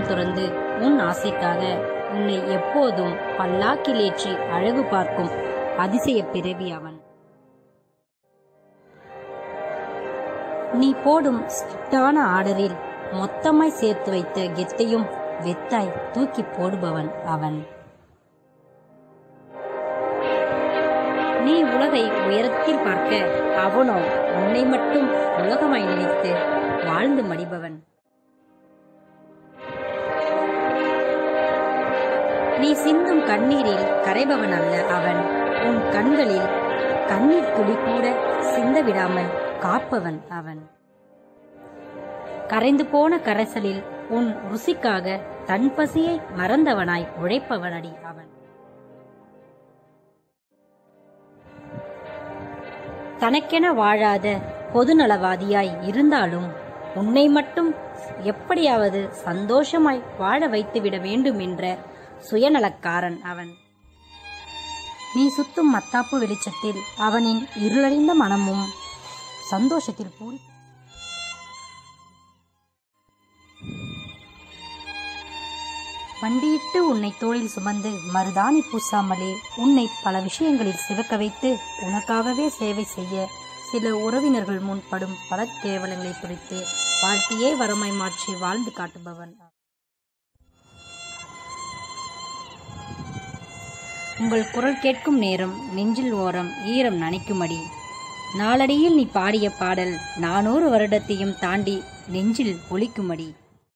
இல்லம் துறந்து உன் ஆசைக்காக உன்னை எப்போதும் பல்லாக்கிலேற்றி அழகு பார்க்கும் அதிசய பிறவி அவன் நீ போடும் ஸ்ட்ரிக்டான ஆர்டரில் மொத்தமாய் சேர்த்து வைத்த கெத்தையும் வெத்தாய் தூக்கி போடுபவன் அவன் நீ உலகை உயரத்தில் பார்க்க அவனோ உன்னை மட்டும் உலகமாய் நினைத்து வாழ்ந்து மடிபவன் நீ சிந்தும் கண்ணீரில் கரைபவன் அல்ல அவன் உன் கண்களில் கண்ணீர் துளி கூட சிந்த விடாமல் காப்பவன் அவன் கரைந்து போன கரைசலில் உன் ருசிக்காக தன் பசியை மறந்தவனாய் உழைப்பவனடி அவன் தனக்கென வாழாத பொதுநலவாதியாய் இருந்தாலும் உன்னை மட்டும் எப்படியாவது சந்தோஷமாய் வாழ வைத்துவிட வேண்டும் என்ற சுயநலக்காரன் அவன் நீ சுத்தும் மத்தாப்பு வெளிச்சத்தில் அவனின் இருளடைந்த மனமும் சந்தோஷத்தில் பூரி வண்டியிட்டு உன்னை தோளில் சுமந்து மருதாணி பூசாமலே உன்னை பல விஷயங்களில் சிவக்க வைத்து உனக்காகவே சேவை செய்ய சில உறவினர்கள் முன் படும் பல கேவலங்களை குறித்து வாழ்க்கையே வரமாய் மாற்றி வாழ்ந்து காட்டுபவன் உங்கள் குரல் கேட்கும் நேரம் நெஞ்சில் ஓரம் ஈரம் நனைக்குமடி நாளடியில் நீ பாடிய பாடல் நானூறு வருடத்தையும் தாண்டி நெஞ்சில் ஒலிக்குமடி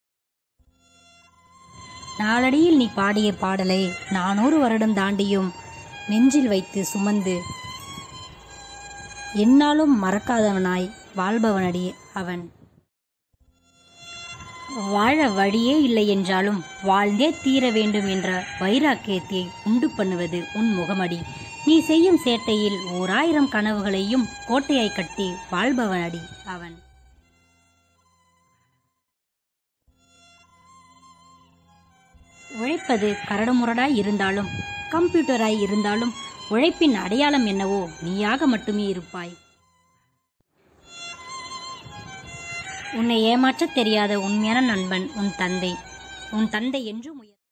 நாளடியில் நீ பாடிய பாடலை நானூறு வருடம் தாண்டியும் நெஞ்சில் வைத்து சுமந்து என்னாலும் மறக்காதவனாய் வாழ்பவனடி அவன் வாழ வழியே இல்லை என்றாலும் வாழ்ந்தே தீர வேண்டும் என்ற வைராக்கியத்தை உண்டு பண்ணுவது உன் முகமடி நீ செய்யும் சேட்டையில் ஓர் ஆயிரம் கனவுகளையும் கோட்டையாய் கட்டி வாழ்பவனடி அவன் உழைப்பது கரடுமுரடாய் இருந்தாலும் கம்ப்யூட்டராய் இருந்தாலும் உழைப்பின் அடையாளம் என்னவோ நீயாக மட்டுமே இருப்பாய் உன்னை ஏமாற்றத் தெரியாத உண்மையான நண்பன் உன் தந்தை உன் தந்தை என்றும் உயர்